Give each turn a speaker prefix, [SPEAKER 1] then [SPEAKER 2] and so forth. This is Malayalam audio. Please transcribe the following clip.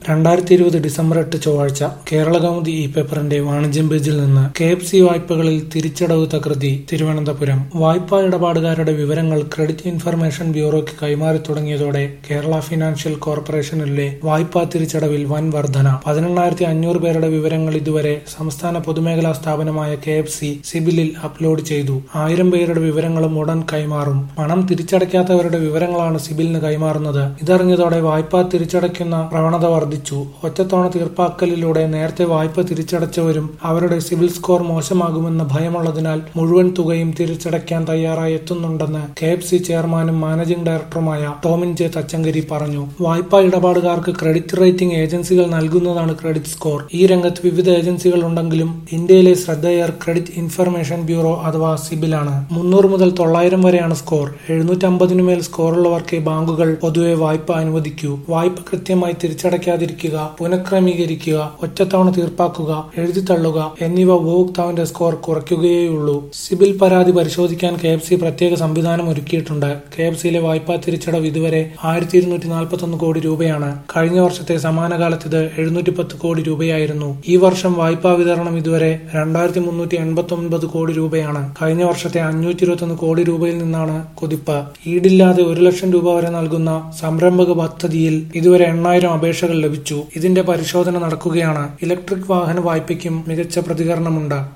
[SPEAKER 1] രണ്ടായിരത്തി ഇരുപത് ഡിസംബർ എട്ട് ചൊവ്വാഴ്ച കേരളകൗമുദി ഇ പേപ്പറിന്റെ വാണിജ്യം പേജിൽ നിന്ന് കെ എഫ് സി വായ്പകളിൽ തിരിച്ചടവ് തകൃതി തിരുവനന്തപുരം വായ്പാ ഇടപാടുകാരുടെ വിവരങ്ങൾ ക്രെഡിറ്റ് ഇൻഫർമേഷൻ ബ്യൂറോയ്ക്ക് കൈമാറി തുടങ്ങിയതോടെ കേരള ഫിനാൻഷ്യൽ കോർപ്പറേഷനിലെ വായ്പാ തിരിച്ചടവിൽ വൻ വർധന പതിനെണ്ണായിരത്തി അഞ്ഞൂറ് പേരുടെ വിവരങ്ങൾ ഇതുവരെ സംസ്ഥാന പൊതുമേഖലാ സ്ഥാപനമായ കെ എഫ് സി സിബിലിൽ അപ്ലോഡ് ചെയ്തു ആയിരം പേരുടെ വിവരങ്ങളും ഉടൻ കൈമാറും പണം തിരിച്ചടയ്ക്കാത്തവരുടെ വിവരങ്ങളാണ് സിബിലിന് കൈമാറുന്നത് ഇതറിഞ്ഞതോടെ വായ്പ തിരിച്ചടയ്ക്കുന്ന പ്രവണത വർദ്ധിച്ചു ഒറ്റത്തവണ തീർപ്പാക്കലിലൂടെ നേരത്തെ വായ്പ തിരിച്ചടച്ചവരും അവരുടെ സിബിൽ സ്കോർ മോശമാകുമെന്ന ഭയമുള്ളതിനാൽ മുഴുവൻ തുകയും തിരിച്ചടയ്ക്കാൻ തയ്യാറായി എത്തുന്നുണ്ടെന്ന് കെ എഫ് സി ചെയർമാനും മാനേജിംഗ് ഡയറക്ടറുമായ ടോമിൻ ജെ തച്ചങ്കരി പറഞ്ഞു വായ്പാ ഇടപാടുകാർക്ക് ക്രെഡിറ്റ് റേറ്റിംഗ് ഏജൻസികൾ നൽകുന്നതാണ് ക്രെഡിറ്റ് സ്കോർ ഈ രംഗത്ത് വിവിധ ഏജൻസികൾ ഉണ്ടെങ്കിലും ഇന്ത്യയിലെ ശ്രദ്ധേയർ ക്രെഡിറ്റ് ഇൻഫർമേഷൻ ബ്യൂറോ അഥവാ സിബിലാണ് മുന്നൂറ് മുതൽ തൊള്ളായിരം വരെയാണ് സ്കോർ എഴുന്നൂറ്റമ്പതിനുമേൽ സ്കോറുള്ളവർക്കേ ബാങ്കുകൾ പൊതുവെ വായ്പ അനുവദിക്കൂ വായ്പ കൃത്യമായി തിരിച്ചടയ്ക്കാതിരിക്കുക പുനഃക്രമീകരിക്കുക ഒറ്റത്തവണ തീർപ്പാക്കുക എഴുതിത്തള്ളുക എന്നിവ ഉപഭോക്താവിന്റെ സ്കോർ കുറയ്ക്കുകയേയുള്ളൂ സിബിൽ പരാതി പരിശോധിക്കാൻ കെ എഫ് സി പ്രത്യേക സംവിധാനം ഒരുക്കിയിട്ടുണ്ട് കെ എഫ് സിയിലെ വായ്പാ തിരിച്ചടവ് ഇതുവരെ ആയിരത്തി ഇരുന്നൂറ്റി നാൽപ്പത്തൊന്ന് കോടി രൂപയാണ് കഴിഞ്ഞ വർഷത്തെ സമാന കാലത്ത് ഇത് എഴുന്നൂറ്റി പത്ത് കോടി രൂപയായിരുന്നു ഈ വർഷം വായ്പാ വിതരണം ഇതുവരെ രണ്ടായിരത്തി മുന്നൂറ്റി എൺപത്തി ഒൻപത് കോടി രൂപയാണ് കഴിഞ്ഞ വർഷത്തെ അഞ്ഞൂറ്റി ഇരുപത്തൊന്ന് കോടി രൂപയിൽ നിന്നാണ് കുതിപ്പ് ഈടില്ലാതെ ഒരു ലക്ഷം രൂപ വരെ നൽകുന്ന സംരംഭക പദ്ധതിയിൽ ഇതുവരെ എണ്ണായിരം അപേക്ഷകൾ ലഭിച്ചു ഇതിന്റെ പരിശോധന നടക്കുകയാണ് ഇലക്ട്രിക് വാഹന വായ്പയ്ക്കും മികച്ച പ്രതികരണമുണ്ട്